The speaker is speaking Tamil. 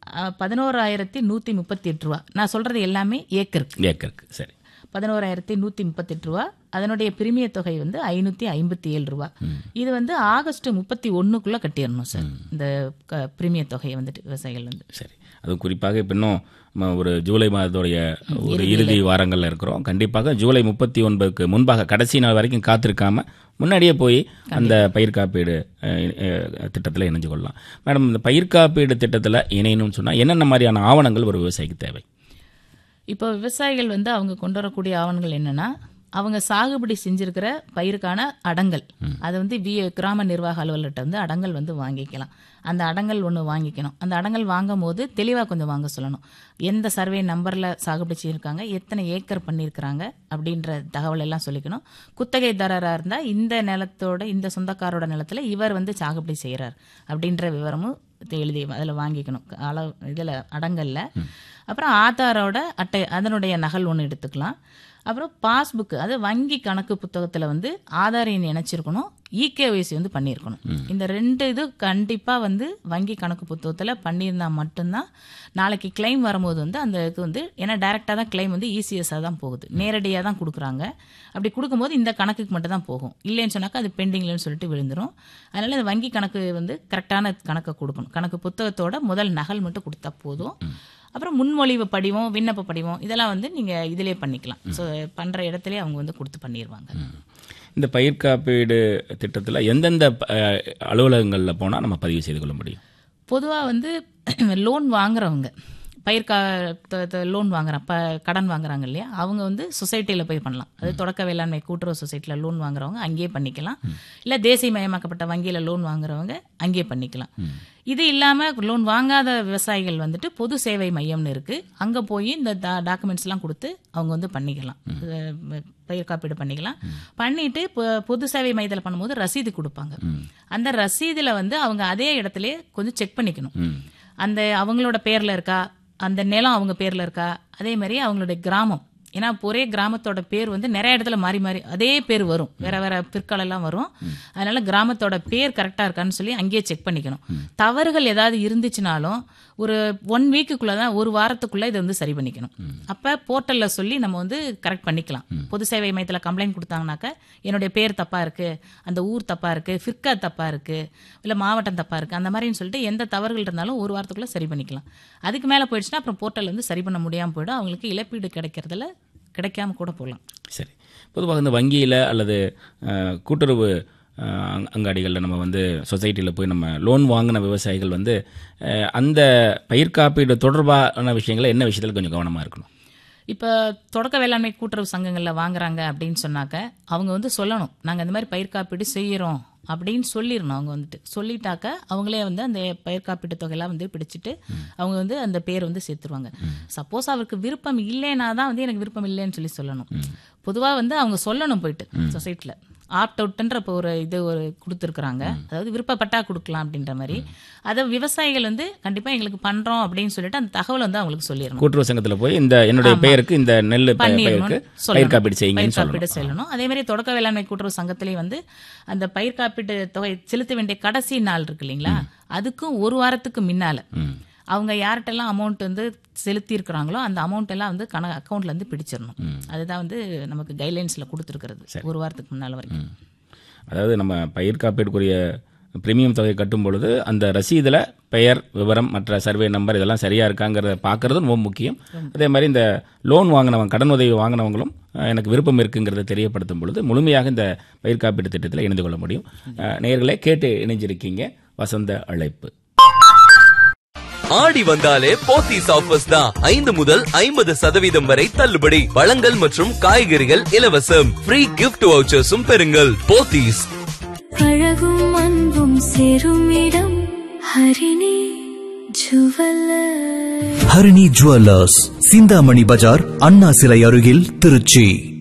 பதினோராயிரத்தி நூற்றி முப்பத்தி எட்டு ரூபா நான் சொல்கிறது எல்லாமே ஏக்கருக்கு ஏக்கருக்கு சரி பதினோராயிரத்தி நூற்றி முப்பத்தெட்டு ரூபா அதனுடைய பிரிமிய தொகை வந்து ஐநூற்றி ஐம்பத்தி ஏழு ரூபா இது வந்து ஆகஸ்ட் முப்பத்தி ஒன்றுக்குள்ளே கட்டிடணும் சார் இந்த க பிரிமிய தொகையை வந்துட்டு விவசாயிகள் வந்து சரி அதுவும் குறிப்பாக இப்போ இன்னும் நம்ம ஒரு ஜூலை மாதத்துடைய ஒரு இறுதி வாரங்களில் இருக்கிறோம் கண்டிப்பாக ஜூலை முப்பத்தி ஒன்பதுக்கு முன்பாக கடைசி நாள் வரைக்கும் காத்திருக்காம முன்னாடியே போய் அந்த பயிர் காப்பீடு திட்டத்தில் இணைஞ்சு கொள்ளலாம் மேடம் இந்த பயிர் காப்பீடு திட்டத்தில் இணையணும்னு சொன்னால் என்னென்ன மாதிரியான ஆவணங்கள் ஒரு விவசாயிக்கு தேவை இப்போ விவசாயிகள் வந்து அவங்க கொண்டு வரக்கூடிய ஆவணங்கள் என்னன்னா அவங்க சாகுபடி செஞ்சிருக்கிற பயிருக்கான அடங்கல் அதை வந்து வி கிராம நிர்வாக அலுவலர்கிட்ட வந்து அடங்கல் வந்து வாங்கிக்கலாம் அந்த அடங்கல் ஒன்று வாங்கிக்கணும் அந்த அடங்கல் வாங்கும் போது தெளிவாக கொஞ்சம் வாங்க சொல்லணும் எந்த சர்வே நம்பரில் சாகுபடி செய்யிருக்காங்க எத்தனை ஏக்கர் பண்ணியிருக்கிறாங்க அப்படின்ற தகவல் எல்லாம் சொல்லிக்கணும் குத்தகைதாரராக இருந்தால் இந்த நிலத்தோட இந்த சொந்தக்காரோட நிலத்தில் இவர் வந்து சாகுபடி செய்கிறார் அப்படின்ற விவரமும் எழுதி அதில் வாங்கிக்கணும் அளவு இதில் அடங்கல்ல அப்புறம் ஆதாரோட அட்டை அதனுடைய நகல் ஒன்று எடுத்துக்கலாம் அப்புறம் பாஸ்புக் அது வங்கி கணக்கு புத்தகத்தில் வந்து ஆதார் எண் இணைச்சிருக்கணும் இகேஒய்சி வந்து பண்ணியிருக்கணும் இந்த ரெண்டு இது கண்டிப்பாக வந்து வங்கி கணக்கு புத்தகத்தில் பண்ணியிருந்தா மட்டும்தான் நாளைக்கு கிளைம் வரும்போது வந்து அந்த இது வந்து ஏன்னா டைரெக்டாக தான் கிளைம் வந்து இசிஎஸ்ஸாக தான் போகுது நேரடியாக தான் கொடுக்குறாங்க அப்படி கொடுக்கும்போது இந்த கணக்குக்கு மட்டும் தான் போகும் இல்லைன்னு சொன்னாக்கா அது பெண்டிங்லன்னு சொல்லிட்டு விழுந்துரும் அதனால் இந்த வங்கி கணக்கு வந்து கரெக்டான கணக்கை கொடுக்கணும் கணக்கு புத்தகத்தோட முதல் நகல் மட்டும் கொடுத்தா போதும் அப்புறம் முன்மொழிவு படிவம் விண்ணப்ப படிவம் இதெல்லாம் வந்து நீங்கள் இதிலே பண்ணிக்கலாம் ஸோ பண்ணுற இடத்துல அவங்க வந்து கொடுத்து பண்ணிடுவாங்க இந்த பயிர் காப்பீடு திட்டத்தில் எந்தெந்த அலுவலகங்களில் போனால் நம்ம பதிவு செய்து கொள்ள முடியும் பொதுவாக வந்து லோன் வாங்குறவங்க பயிர் கா லோன் வாங்குறான் ப கடன் வாங்குறாங்க இல்லையா அவங்க வந்து சொசைட்டியில் போய் பண்ணலாம் அது தொடக்க வேளாண்மை கூட்டுறவு சொசைட்டியில் லோன் வாங்குறவங்க அங்கேயே பண்ணிக்கலாம் இல்லை தேசியமயமாக்கப்பட்ட வங்கியில் லோன் வாங்குறவங்க அங்கேயே பண்ணிக்கலாம் இது இல்லாமல் லோன் வாங்காத விவசாயிகள் வந்துட்டு பொது சேவை மையம்னு இருக்குது அங்கே போய் இந்த டாக்குமெண்ட்ஸ்லாம் கொடுத்து அவங்க வந்து பண்ணிக்கலாம் பயிர் காப்பீடு பண்ணிக்கலாம் பண்ணிட்டு பொது சேவை மையத்தில் பண்ணும்போது ரசீது கொடுப்பாங்க அந்த ரசீதில் வந்து அவங்க அதே இடத்துல கொஞ்சம் செக் பண்ணிக்கணும் அந்த அவங்களோட பேரில் இருக்கா அந்த நிலம் அவங்க பேரில் இருக்கா அதே மாதிரி அவங்களுடைய கிராமம் ஏன்னா ஒரே கிராமத்தோட பேர் வந்து நிறைய இடத்துல மாறி மாறி அதே பேர் வரும் வேற வேற பிற்கால எல்லாம் வரும் அதனால கிராமத்தோட பேர் கரெக்டா இருக்கான்னு சொல்லி அங்கேயே செக் பண்ணிக்கணும் தவறுகள் ஏதாவது இருந்துச்சுனாலும் ஒரு ஒன் வீக்குக்குள்ள தான் ஒரு வாரத்துக்குள்ள இதை வந்து சரி பண்ணிக்கணும் அப்ப போர்ட்டல்ல சொல்லி நம்ம வந்து கரெக்ட் பண்ணிக்கலாம் பொது சேவை மையத்தில் கம்ப்ளைண்ட் கொடுத்தாங்கனாக்க என்னுடைய பேர் தப்பா இருக்கு அந்த ஊர் தப்பா இருக்கு ஃபிர்கா தப்பா இருக்கு இல்ல மாவட்டம் தப்பா இருக்கு அந்த மாதிரின்னு சொல்லிட்டு எந்த தவறுகள் இருந்தாலும் ஒரு வாரத்துக்குள்ள சரி பண்ணிக்கலாம் அதுக்கு மேல போயிடுச்சுன்னா அப்புறம் போர்ட்டல் வந்து சரி பண்ண முடியாம போயிடும் அவங்களுக்கு இழப்பீடு கிடைக்கிறதுல கிடைக்காம கூட போகலாம் சரி பொதுவாக இந்த வங்கியில் அல்லது கூட்டுறவு அங்காடிகளில் நம்ம வந்து சொசைட்டியில் போய் நம்ம லோன் வாங்கின விவசாயிகள் வந்து அந்த பயிர் காப்பீடு தொடர்பான விஷயங்களை என்ன விஷயத்தில் கொஞ்சம் கவனமாக இருக்கணும் இப்போ தொடக்க வேளாண்மை கூட்டுறவு சங்கங்களில் வாங்குறாங்க அப்படின்னு சொன்னாக்க அவங்க வந்து சொல்லணும் நாங்கள் இந்த மாதிரி பயிர் காப்பீடு செய்கிறோம் அப்படின்னு சொல்லிடணும் அவங்க வந்துட்டு சொல்லிட்டாக்க அவங்களே வந்து அந்த பயிர் காப்பீட்டு தொகையெல்லாம் வந்து பிடிச்சிட்டு அவங்க வந்து அந்த பேர் வந்து சேர்த்துருவாங்க சப்போஸ் அவருக்கு விருப்பம் இல்லைன்னா தான் வந்து எனக்கு விருப்பம் இல்லைன்னு சொல்லி சொல்லணும் பொதுவாக வந்து அவங்க சொல்லணும் போயிட்டு சொசைட்டியில் ஆப்ட் அவுட்ன்ற இப்போ ஒரு இது ஒரு கொடுத்துருக்குறாங்க அதாவது விருப்பப்பட்டா கொடுக்கலாம் அப்படின்ற மாதிரி அதை விவசாயிகள் வந்து கண்டிப்பாக எங்களுக்கு பண்ணுறோம் அப்படின்னு சொல்லிட்டு அந்த தகவல் வந்து அவங்களுக்கு சொல்லிடணும் கூட்டுறவு சங்கத்தில் போய் இந்த என்னுடைய பெயருக்கு இந்த நெல் பெயருக்கு பயிர் காப்பீடு செய்யுங்க காப்பீடு சொல்லணும் அதே மாதிரி தொடக்க வேளாண்மை கூட்டுறவு சங்கத்திலேயே வந்து அந்த பயிர் காப்பீட்டு தொகை செலுத்த வேண்டிய கடைசி நாள் இருக்கு இல்லைங்களா அதுக்கும் ஒரு வாரத்துக்கு முன்னால அவங்க யார்கிட்டலாம் அமௌண்ட் வந்து செலுத்தி இருக்கிறாங்களோ அந்த அமௌண்ட் எல்லாம் வந்து கண அக்கௌண்ட்ல இருந்து பிடிச்சிடணும் அதுதான் வந்து நமக்கு கைட்லைன்ஸ்ல கொடுத்துருக்கிறது ஒரு வாரத்துக்கு முன்னால வரைக்கும் அதாவது நம்ம பயிர் காப்பீடுக்குரிய பிரீமியம் தொகை கட்டும் பொழுது அந்த ரசீதில் பெயர் விவரம் மற்ற சர்வே நம்பர் இதெல்லாம் சரியாக இருக்காங்கிறத பார்க்கறது ரொம்ப முக்கியம் அதே மாதிரி இந்த லோன் வாங்கினவங்க கடன் உதவி வாங்கினவங்களும் எனக்கு விருப்பம் இருக்குங்கிறத தெரியப்படுத்தும் பொழுது முழுமையாக இந்த பயிர் காப்பீடு திட்டத்தில் இணைந்து கொள்ள முடியும் நேர்களை கேட்டு இணைஞ்சிருக்கீங்க வசந்த அழைப்பு ஆடி வந்தாலே போத்தீஸ் ஆஃபர்ஸ் தான் ஐந்து முதல் ஐம்பது சதவீதம் வரை தள்ளுபடி பழங்கள் மற்றும் காய்கறிகள் இலவசம் ஃப்ரீ கிஃப்ட் வவுச்சர்ஸும் பெறுங்கள் போத்தீஸ் அழகும் அன்பும் சேரும் இடம் Harini jeweller Harini jewellers Chintamani bazaar Anna சிலை அருகில் திருச்சி